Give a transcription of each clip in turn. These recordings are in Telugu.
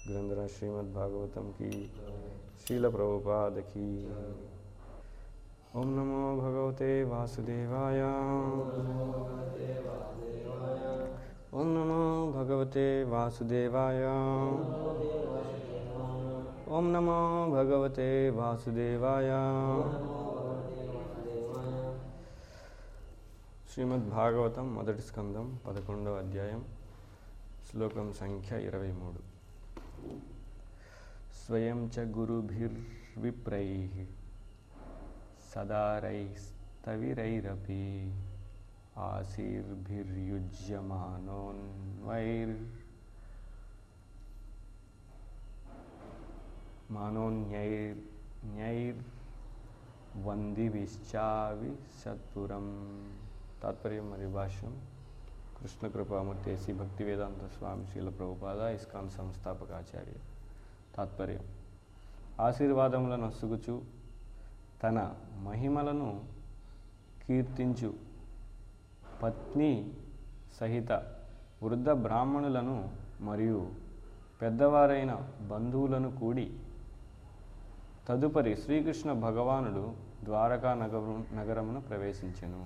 ग्रंथराज श्रीमद् भागवतम की शील प्रभुपाद की ओम नमो भगवते वासुदेवाय ओम नमो भगवते वासुदेवाय ओम नमो भगवते वासुदेवाय శ్రీమద్ భాగవతం మొదటి స్కందం పదకొండవ అధ్యాయం శ్లోకం సంఖ్య ఇరవై మూడు స్వయం చ గురుభిర్విప్రై సదారైస్తవిరైరపి ఆశీర్భిర్యుజ్యమానోన్వైర్ మానోన్యైర్ న్యైర్ వందివిశ్చావి సత్పురం తాత్పర్యం మరియు భాష్యం కృష్ణ కృపామూర్తి శ్రీ భక్తి వేదాంత స్వామి శ్రీల ప్రభుపాద ఇస్కాన్ సంస్థాపకాచార్య తాత్పర్యం ఆశీర్వాదములను నొసుగుచు తన మహిమలను కీర్తించు పత్ని సహిత వృద్ధ బ్రాహ్మణులను మరియు పెద్దవారైన బంధువులను కూడి తదుపరి శ్రీకృష్ణ భగవానుడు ద్వారకా నగరం నగరమును ప్రవేశించెను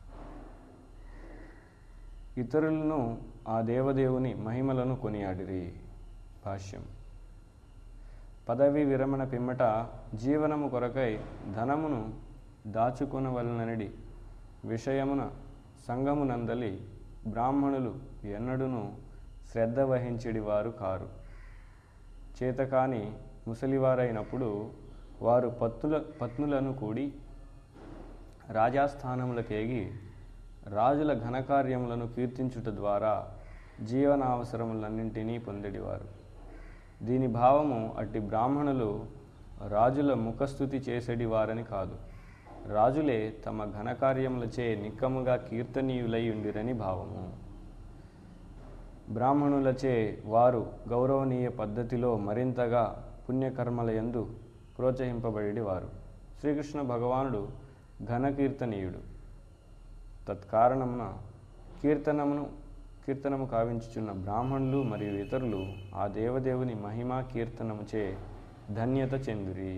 ఇతరులను ఆ దేవదేవుని మహిమలను కొనియాడిరి భాష్యం పదవి విరమణ పిమ్మట జీవనము కొరకై ధనమును దాచుకొనవలనడి విషయమున సంగమునందలి బ్రాహ్మణులు ఎన్నడూను శ్రద్ధ వహించడి వారు కారు చేతకాని ముసలివారైనప్పుడు వారు పత్తుల పత్నులను కూడి రాజాస్థానములకేగి రాజుల ఘనకార్యములను కీర్తించుట ద్వారా జీవనావసరములన్నింటినీ పొందడివారు దీని భావము అట్టి బ్రాహ్మణులు రాజుల ముఖస్థుతి చేసేడి వారని కాదు రాజులే తమ ఘనకార్యములచే నిక్కముగా కీర్తనీయులై ఉండిరని భావము బ్రాహ్మణులచే వారు గౌరవనీయ పద్ధతిలో మరింతగా పుణ్యకర్మల యందు ప్రోత్సహింపబడి వారు శ్రీకృష్ణ భగవానుడు ఘనకీర్తనీయుడు తత్కారణమున కీర్తనమును కీర్తనము కావించుచున్న బ్రాహ్మణులు మరియు ఇతరులు ఆ దేవదేవుని మహిమా కీర్తనముచే ధన్యత చెందిరి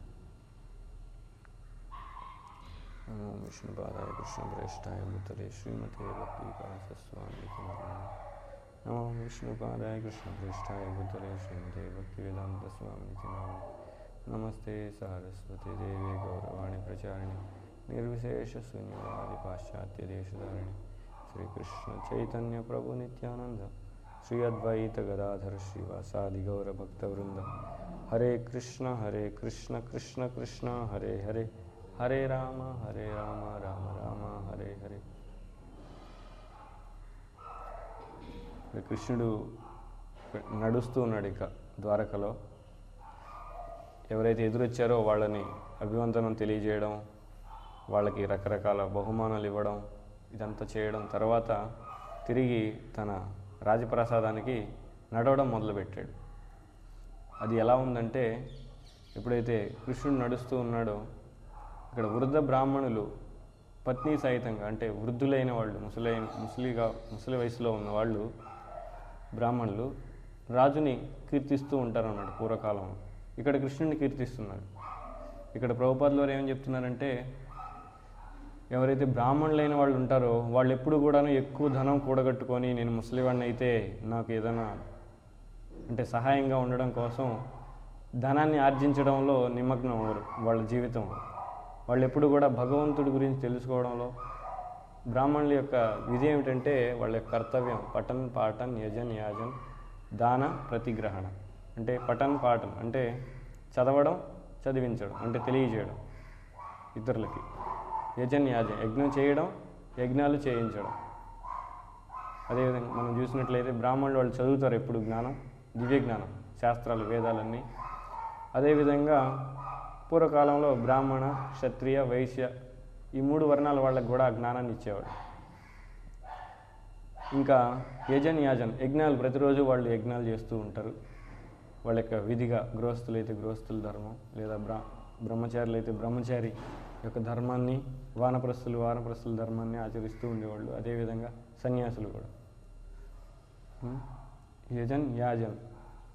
నమో విష్ణుపాదాయ కృష్ణ ప్రేష్టాయ ముతలే శ్రీమతే భక్తికాసస్వామి నమో విష్ణుపాదాయ కృష్ణ ప్రేష్టాయ ముతలే శ్రీమతే భక్తి వేదాంత స్వామి నమస్తే సరస్వతి దేవి గౌరవాణి ప్రచారిణి నిర్విశేష శూన్యవాది పాశ్చాత్య దేశధారిణి శ్రీకృష్ణ చైతన్య ప్రభు నిత్యానంద శ్రీ అద్వైత గదాధర శ్రీవాసాది గౌర భక్త వృంద హరే కృష్ణ హరే కృష్ణ కృష్ణ కృష్ణ హరే హరే హరే రామ హరే రామ రామ రామ హరే హరే కృష్ణుడు నడుస్తూ ఉన్నాడు ఇక ద్వారకలో ఎవరైతే ఎదురొచ్చారో వాళ్ళని అభివందనం తెలియజేయడం వాళ్ళకి రకరకాల బహుమానాలు ఇవ్వడం ఇదంతా చేయడం తర్వాత తిరిగి తన రాజప్రసాదానికి నడవడం మొదలుపెట్టాడు అది ఎలా ఉందంటే ఎప్పుడైతే కృష్ణుడు నడుస్తూ ఉన్నాడో ఇక్కడ వృద్ధ బ్రాహ్మణులు పత్ని సహితంగా అంటే వృద్ధులైన వాళ్ళు ముసలైన ముసలిగా ముసలి వయసులో ఉన్న వాళ్ళు బ్రాహ్మణులు రాజుని కీర్తిస్తూ ఉంటారు అన్నాడు పూర్వకాలం ఇక్కడ కృష్ణుడిని కీర్తిస్తున్నాడు ఇక్కడ ప్రభుపాదులు వారు ఏమని చెప్తున్నారంటే ఎవరైతే బ్రాహ్మణులైన వాళ్ళు ఉంటారో వాళ్ళు ఎప్పుడు కూడాను ఎక్కువ ధనం కూడగట్టుకొని నేను ముసలివాడిని అయితే నాకు ఏదైనా అంటే సహాయంగా ఉండడం కోసం ధనాన్ని ఆర్జించడంలో నిమగ్నం అవ్వరు వాళ్ళ జీవితం వాళ్ళు ఎప్పుడు కూడా భగవంతుడి గురించి తెలుసుకోవడంలో బ్రాహ్మణుల యొక్క విధి ఏమిటంటే వాళ్ళ యొక్క కర్తవ్యం పఠన్ పాఠన్ యజన్ యాజన్ దాన ప్రతిగ్రహణ అంటే పఠన్ పాఠన్ అంటే చదవడం చదివించడం అంటే తెలియజేయడం ఇతరులకి యజన్ యాజన్ యజ్ఞం చేయడం యజ్ఞాలు చేయించడం అదేవిధంగా మనం చూసినట్లయితే బ్రాహ్మణులు వాళ్ళు చదువుతారు ఎప్పుడు జ్ఞానం దివ్య జ్ఞానం శాస్త్రాలు వేదాలన్నీ అదేవిధంగా పూర్వకాలంలో బ్రాహ్మణ క్షత్రియ వైశ్య ఈ మూడు వర్ణాల వాళ్ళకి కూడా జ్ఞానాన్ని ఇచ్చేవాడు ఇంకా యజన్ యాజన్ యజ్ఞాలు ప్రతిరోజు వాళ్ళు యజ్ఞాలు చేస్తూ ఉంటారు వాళ్ళ యొక్క విధిగా గృహస్థులు అయితే గృహస్థుల ధర్మం లేదా బ్రా బ్రహ్మచారులు అయితే బ్రహ్మచారి యొక్క ధర్మాన్ని వానప్రస్థులు వానప్రస్థుల ధర్మాన్ని ఆచరిస్తూ ఉండేవాళ్ళు అదేవిధంగా సన్యాసులు కూడా ఉం? యజన్ యాజన్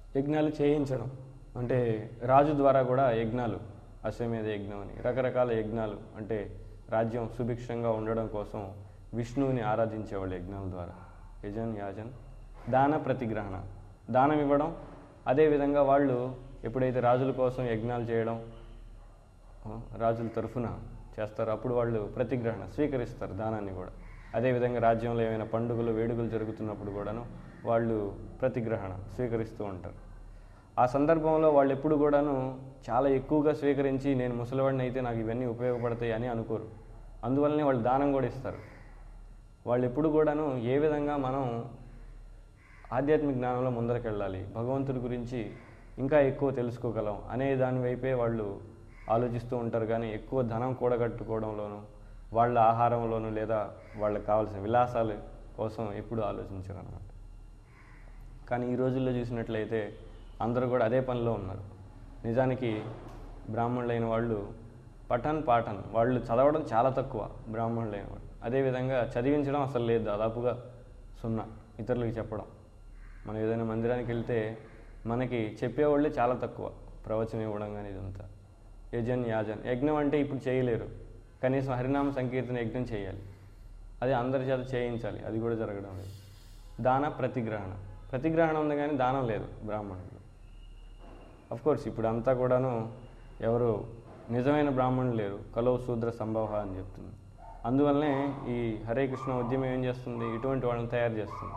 యజ్ఞాలు చేయించడం అంటే రాజు ద్వారా కూడా యజ్ఞాలు అశ్వమేధ యజ్ఞం అని రకరకాల యజ్ఞాలు అంటే రాజ్యం సుభిక్షంగా ఉండడం కోసం విష్ణువుని ఆరాధించేవాళ్ళు యజ్ఞాల ద్వారా యజన్ యాజన్ దాన ప్రతిగ్రహణ దానం ఇవ్వడం అదేవిధంగా వాళ్ళు ఎప్పుడైతే రాజుల కోసం యజ్ఞాలు చేయడం ఆ, రాజుల తరఫున చేస్తారు అప్పుడు వాళ్ళు ప్రతిగ్రహణ స్వీకరిస్తారు దానాన్ని కూడా అదేవిధంగా రాజ్యంలో ఏమైనా పండుగలు వేడుకలు జరుగుతున్నప్పుడు కూడాను వాళ్ళు ప్రతిగ్రహణ స్వీకరిస్తూ ఉంటారు ఆ సందర్భంలో వాళ్ళు ఎప్పుడు కూడాను చాలా ఎక్కువగా స్వీకరించి నేను ముసలివాడిని అయితే నాకు ఇవన్నీ ఉపయోగపడతాయి అని అనుకోరు అందువల్లనే వాళ్ళు దానం కూడా ఇస్తారు వాళ్ళు ఎప్పుడు కూడాను ఏ విధంగా మనం ఆధ్యాత్మిక జ్ఞానంలో ముందరకెళ్ళాలి భగవంతుడి గురించి ఇంకా ఎక్కువ తెలుసుకోగలం అనే దాని వైపే వాళ్ళు ఆలోచిస్తూ ఉంటారు కానీ ఎక్కువ ధనం కూడగట్టుకోవడంలోనూ వాళ్ళ ఆహారంలోనూ లేదా వాళ్ళకి కావాల్సిన విలాసాల కోసం ఎప్పుడు ఆలోచించరు అనమాట కానీ ఈ రోజుల్లో చూసినట్లయితే అందరూ కూడా అదే పనిలో ఉన్నారు నిజానికి బ్రాహ్మణులైన వాళ్ళు పఠన్ పాఠన్ వాళ్ళు చదవడం చాలా తక్కువ బ్రాహ్మణులైన వాళ్ళు అదేవిధంగా చదివించడం అసలు లేదు దాదాపుగా సున్నా ఇతరులకి చెప్పడం మనం ఏదైనా మందిరానికి వెళ్తే మనకి చెప్పేవాళ్ళే చాలా తక్కువ ప్రవచనం ఇవ్వడం కానీ ఇదంతా యజన్ యాజన్ యజ్ఞం అంటే ఇప్పుడు చేయలేరు కనీసం హరినామ సంకీర్తన యజ్ఞం చేయాలి అది అందరి చేత చేయించాలి అది కూడా జరగడం లేదు దాన ప్రతిగ్రహణ ప్రతిగ్రహణ ఉంది కానీ దానం లేదు బ్రాహ్మణులు అఫ్ కోర్స్ ఇప్పుడు అంతా కూడాను ఎవరు నిజమైన బ్రాహ్మణులు లేరు కలవు శూద్ర సంభవ అని చెప్తుంది అందువల్లనే ఈ హరే కృష్ణ ఉద్యమం ఏం చేస్తుంది ఇటువంటి వాళ్ళని తయారు చేస్తుంది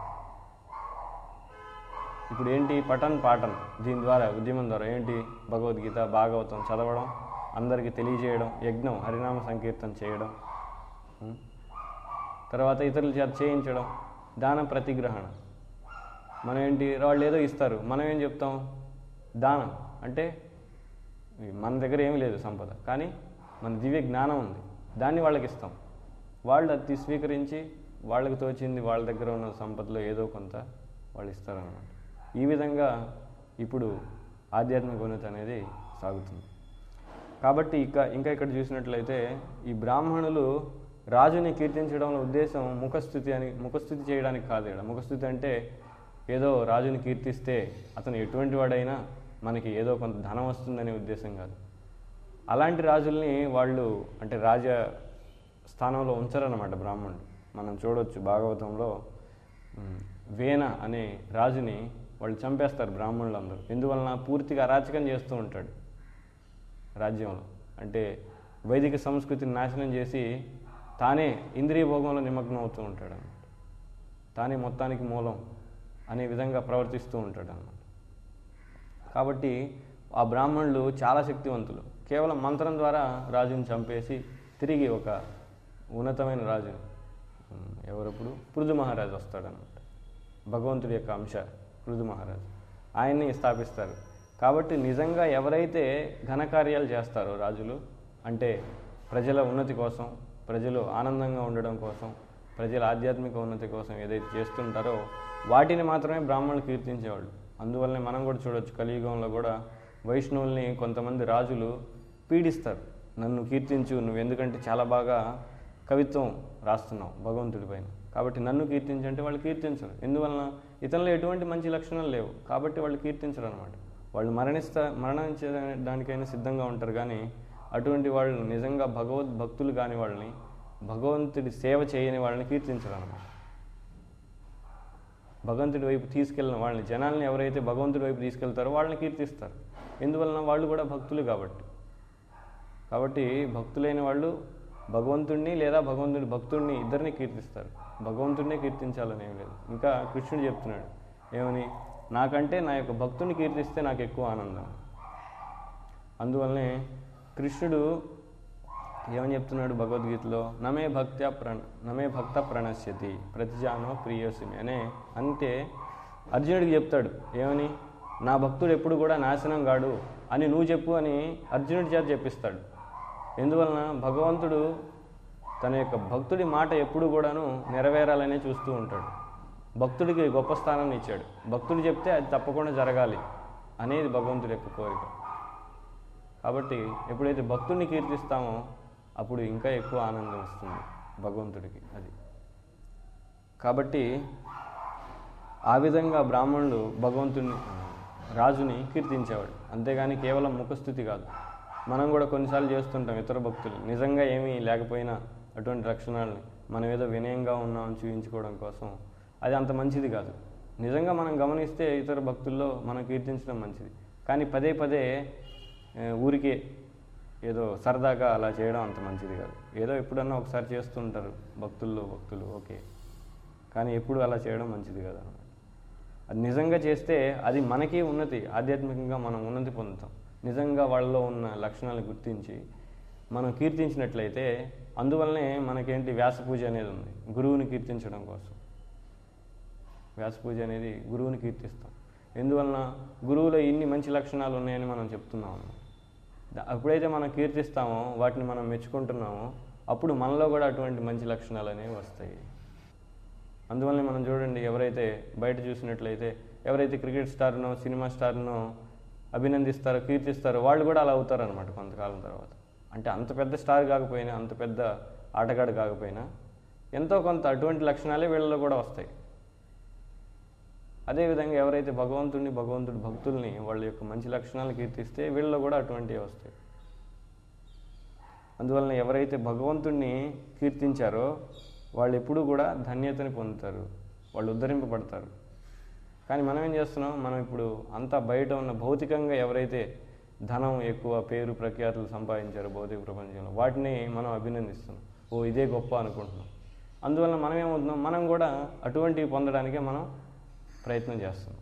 ఇప్పుడు ఏంటి పఠన్ పాఠన్ దీని ద్వారా ఉద్యమం ద్వారా ఏంటి భగవద్గీత భాగవతం చదవడం అందరికీ తెలియజేయడం యజ్ఞం హరినామ సంకీర్తన చేయడం ఉం? తర్వాత ఇతరుల చేత చేయించడం దానం ప్రతిగ్రహణ మనం ఏంటి వాళ్ళు ఏదో ఇస్తారు మనం ఏం చెప్తాం దానం అంటే మన దగ్గర ఏమీ లేదు సంపద కానీ మన దివ్య జ్ఞానం ఉంది దాన్ని వాళ్ళకి ఇస్తాం వాళ్ళు అది స్వీకరించి వాళ్ళకి తోచింది వాళ్ళ దగ్గర ఉన్న సంపదలో ఏదో కొంత వాళ్ళు ఇస్తారన్నమాట ఈ విధంగా ఇప్పుడు ఆధ్యాత్మిక ఉన్నతి అనేది సాగుతుంది కాబట్టి ఇక ఇంకా ఇక్కడ చూసినట్లయితే ఈ బ్రాహ్మణులు రాజుని కీర్తించడంలో ఉద్దేశం ముఖస్థుతి అని ముఖస్థుతి చేయడానికి కాదు ఇక్కడ ముఖస్థుతి అంటే ఏదో రాజుని కీర్తిస్తే అతను ఎటువంటి వాడైనా మనకి ఏదో కొంత ధనం వస్తుందనే ఉద్దేశం కాదు అలాంటి రాజుల్ని వాళ్ళు అంటే రాజ స్థానంలో ఉంచరన్నమాట బ్రాహ్మణుడు మనం చూడొచ్చు భాగవతంలో ఉమ్, వేన అనే రాజుని వాళ్ళు చంపేస్తారు బ్రాహ్మణులు అందరూ ఎందువలన పూర్తిగా అరాచకం చేస్తూ ఉంటాడు రాజ్యంలో అంటే వైదిక సంస్కృతిని నాశనం చేసి తానే ఇంద్రియ భోగంలో నిమగ్నం అవుతూ ఉంటాడు అన్నమాట తానే మొత్తానికి మూలం అనే విధంగా ప్రవర్తిస్తూ ఉంటాడు అన్నమాట కాబట్టి ఆ బ్రాహ్మణులు చాలా శక్తివంతులు కేవలం మంత్రం ద్వారా రాజుని చంపేసి తిరిగి ఒక ఉన్నతమైన రాజు ఉమ్, ఎవరప్పుడు పృథు మహారాజు వస్తాడనమాట భగవంతుడి యొక్క అంశ పృథు మహారాజు ఆయన్ని స్థాపిస్తారు కాబట్టి నిజంగా ఎవరైతే ఘనకార్యాలు చేస్తారో రాజులు అంటే ప్రజల ఉన్నతి కోసం ప్రజలు ఆనందంగా ఉండడం కోసం ప్రజల ఆధ్యాత్మిక ఉన్నతి కోసం ఏదైతే చేస్తుంటారో వాటిని మాత్రమే బ్రాహ్మణులు కీర్తించేవాళ్ళు అందువల్లనే మనం కూడా చూడొచ్చు కలియుగంలో కూడా వైష్ణవుల్ని కొంతమంది రాజులు పీడిస్తారు నన్ను కీర్తించు నువ్వు ఎందుకంటే చాలా బాగా కవిత్వం రాస్తున్నావు భగవంతుడి పైన కాబట్టి నన్ను కీర్తించంటే వాళ్ళు కీర్తించరు ఎందువలన ఇతనిలో ఎటువంటి మంచి లక్షణాలు లేవు కాబట్టి వాళ్ళు కీర్తించరు అనమాట వాళ్ళు మరణిస్తా మరణించే దానికైనా సిద్ధంగా ఉంటారు కానీ అటువంటి వాళ్ళు నిజంగా భగవద్ భక్తులు కాని వాళ్ళని భగవంతుడి సేవ చేయని వాళ్ళని కీర్తించరు అనమాట భగవంతుడి వైపు తీసుకెళ్ళిన వాళ్ళని జనాల్ని ఎవరైతే భగవంతుడి వైపు తీసుకెళ్తారో వాళ్ళని కీర్తిస్తారు ఎందువలన వాళ్ళు కూడా భక్తులు కాబట్టి కాబట్టి భక్తులైన వాళ్ళు భగవంతుడిని లేదా భగవంతుడి భక్తుడిని ఇద్దరిని కీర్తిస్తారు భగవంతుడినే కీర్తించాలని ఏం లేదు ఇంకా కృష్ణుడు చెప్తున్నాడు ఏమని నాకంటే నా యొక్క భక్తుని కీర్తిస్తే నాకు ఎక్కువ ఆనందం అందువల్లనే కృష్ణుడు ఏమని చెప్తున్నాడు భగవద్గీతలో నమే భక్త్యా ప్రణ్ నమే భక్త ప్రణశ్యతి ప్రతిజానో ప్రియోసిమి అనే అంతే అర్జునుడికి చెప్తాడు ఏమని నా భక్తుడు ఎప్పుడు కూడా నాశనం కాడు అని నువ్వు చెప్పు అని అర్జునుడి చేత చెప్పిస్తాడు ఎందువలన భగవంతుడు తన యొక్క భక్తుడి మాట ఎప్పుడు కూడాను నెరవేరాలనే చూస్తూ ఉంటాడు భక్తుడికి గొప్ప స్థానాన్ని ఇచ్చాడు భక్తుడు చెప్తే అది తప్పకుండా జరగాలి అనేది భగవంతుడి యొక్క కోరిక కాబట్టి ఎప్పుడైతే భక్తుడిని కీర్తిస్తామో అప్పుడు ఇంకా ఎక్కువ ఆనందం వస్తుంది భగవంతుడికి అది కాబట్టి ఆ విధంగా బ్రాహ్మణులు భగవంతుడిని రాజుని కీర్తించేవాడు అంతేగాని కేవలం ముఖస్థుతి కాదు మనం కూడా కొన్నిసార్లు చేస్తుంటాం ఇతర భక్తులు నిజంగా ఏమీ లేకపోయినా అటువంటి లక్షణాలని మనం ఏదో వినయంగా ఉన్నామని చూపించుకోవడం కోసం అది అంత మంచిది కాదు నిజంగా మనం గమనిస్తే ఇతర భక్తుల్లో మనం కీర్తించడం మంచిది కానీ పదే పదే ఏ, ఊరికే ఏదో సరదాగా అలా చేయడం అంత మంచిది కాదు ఏదో ఎప్పుడన్నా ఒకసారి చేస్తుంటారు భక్తుల్లో భక్తులు ఓకే కానీ ఎప్పుడు అలా చేయడం మంచిది కాదు అన్నమాట అది నిజంగా చేస్తే అది మనకి ఉన్నతి ఆధ్యాత్మికంగా మనం ఉన్నతి పొందుతాం నిజంగా వాళ్ళలో ఉన్న లక్షణాలను గుర్తించి మనం కీర్తించినట్లయితే అందువల్లనే మనకేంటి వ్యాస పూజ అనేది ఉంది గురువుని కీర్తించడం కోసం వ్యాస పూజ అనేది గురువుని కీర్తిస్తాం ఎందువలన గురువులో ఇన్ని మంచి లక్షణాలు ఉన్నాయని మనం చెప్తున్నాం అన్నమాట. దా- ఎప్పుడైతే మనం కీర్తిస్తామో వాటిని మనం మెచ్చుకుంటున్నామో అప్పుడు మనలో కూడా అటువంటి మంచి లక్షణాలు అనేవి వస్తాయి అందువల్లనే మనం చూడండి ఎవరైతే బయట చూసినట్లయితే ఎవరైతే క్రికెట్ స్టార్నో సినిమా స్టార్నో అభినందిస్తారో కీర్తిస్తారో వాళ్ళు కూడా అలా అవుతారనమాట కొంతకాలం తర్వాత అంటే అంత పెద్ద స్టార్ కాకపోయినా అంత పెద్ద ఆటగాడు కాకపోయినా ఎంతో కొంత అటువంటి లక్షణాలే వీళ్ళలో కూడా వస్తాయి అదేవిధంగా ఎవరైతే భగవంతుడిని భగవంతుడి భక్తుల్ని వాళ్ళ యొక్క మంచి లక్షణాలను కీర్తిస్తే వీళ్ళలో కూడా అటువంటివి వస్తాయి అందువలన ఎవరైతే భగవంతుణ్ణి కీర్తించారో వాళ్ళు ఎప్పుడూ కూడా ధన్యతని పొందుతారు వాళ్ళు ఉద్ధరింపబడతారు కానీ మనం ఏం చేస్తున్నాం మనం ఇప్పుడు అంతా బయట ఉన్న భౌతికంగా ఎవరైతే ధనం ఎక్కువ పేరు ప్రఖ్యాతులు సంపాదించారో భౌతిక ప్రపంచంలో వాటిని మనం అభినందిస్తున్నాం ఓ ఇదే గొప్ప అనుకుంటున్నాం అందువలన మనం ఏమవుతున్నాం మనం కూడా అటువంటివి పొందడానికే మనం ప్రయత్నం చేస్తున్నాం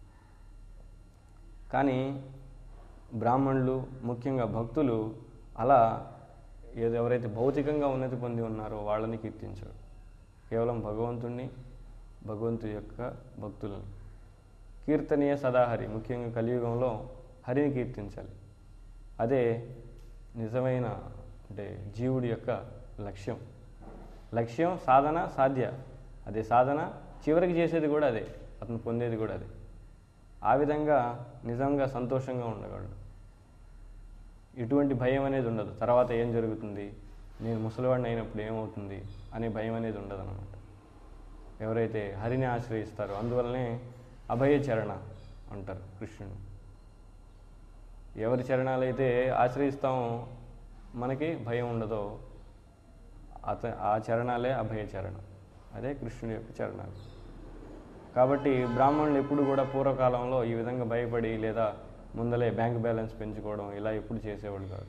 కానీ బ్రాహ్మణులు ముఖ్యంగా భక్తులు అలా ఏదో ఎవరైతే భౌతికంగా ఉన్నతి పొంది ఉన్నారో వాళ్ళని కీర్తించారు కేవలం భగవంతుణ్ణి భగవంతుడి యొక్క భక్తులని కీర్తనీయ సదాహరి ముఖ్యంగా కలియుగంలో హరిని కీర్తించాలి అదే నిజమైన అంటే జీవుడి యొక్క లక్ష్యం లక్ష్యం సాధన సాధ్య అదే సాధన చివరికి చేసేది కూడా అదే అతను పొందేది కూడా అదే ఆ విధంగా నిజంగా సంతోషంగా ఉండగలడు ఎటువంటి భయం అనేది ఉండదు తర్వాత ఏం జరుగుతుంది నేను ముసలివాడిని అయినప్పుడు ఏమవుతుంది అనే భయం అనేది ఉండదు అనమాట ఎవరైతే హరిని ఆశ్రయిస్తారో అందువల్లనే అభయ చరణ అంటారు కృష్ణుడు ఎవరి చరణాలైతే ఆశ్రయిస్తామో మనకి భయం ఉండదో అత ఆ చరణాలే అభయ చరణం అదే కృష్ణుడి యొక్క చరణాలు కాబట్టి బ్రాహ్మణులు ఎప్పుడు కూడా పూర్వకాలంలో ఈ విధంగా భయపడి లేదా ముందలే బ్యాంక్ బ్యాలెన్స్ పెంచుకోవడం ఇలా ఎప్పుడు చేసేవాళ్ళు కాదు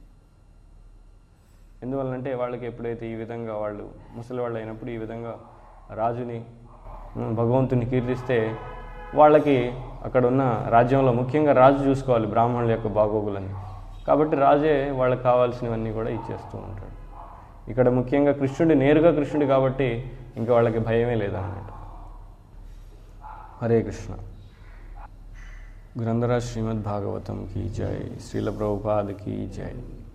ఎందువల్లంటే వాళ్ళకి ఎప్పుడైతే ఈ విధంగా వాళ్ళు ముసలి వాళ్ళు అయినప్పుడు ఈ విధంగా రాజుని ఉమ్, భగవంతుని కీర్తిస్తే వాళ్ళకి అక్కడ ఉన్న రాజ్యంలో ముఖ్యంగా రాజు చూసుకోవాలి బ్రాహ్మణుల యొక్క బాగోగులని కాబట్టి రాజే వాళ్ళకి కావాల్సినవన్నీ కూడా ఇచ్చేస్తూ ఉంటాడు ఇక్కడ ముఖ్యంగా కృష్ణుడి నేరుగా కృష్ణుడు కాబట్టి ఇంకా వాళ్ళకి భయమే లేదన్నమాట హరే కృష్ణ గ్రంథరాజ్ శ్రీమద్ భాగవతం కీ జై శ్రీల ప్రభుపాద్ కీ జై